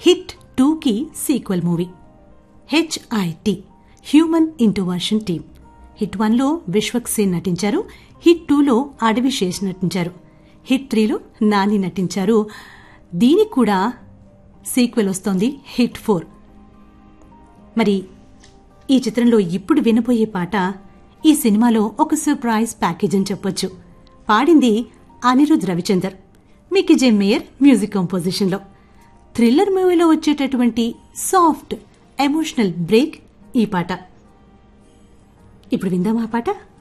hit టూకి sequel movie HIT human intervention team hit వన్లో విశ్వక్ సేన్ నటించారు హిట్ టూలో అడవి శేష్ నటించారు హిట్ త్రీలో నాని నటించారు దీనికి కూడా సీక్వెల్ వస్తోంది హిట్ ఫోర్ మరి ఈ చిత్రంలో ఇప్పుడు వినబోయే పాట ఈ సినిమాలో ఒక సర్ప్రైజ్ ప్యాకేజ్ అని చెప్పొచ్చు పాడింది Anirudh Ravichander Mickey J Meyer music కంపోజిషన్లో థ్రిల్లర్ మూవీలో వచ్చేటటువంటి సాఫ్ట్ ఎమోషనల్ బ్రేక్ ఈ పాట ఇప్పుడు విందామా ఆ పాట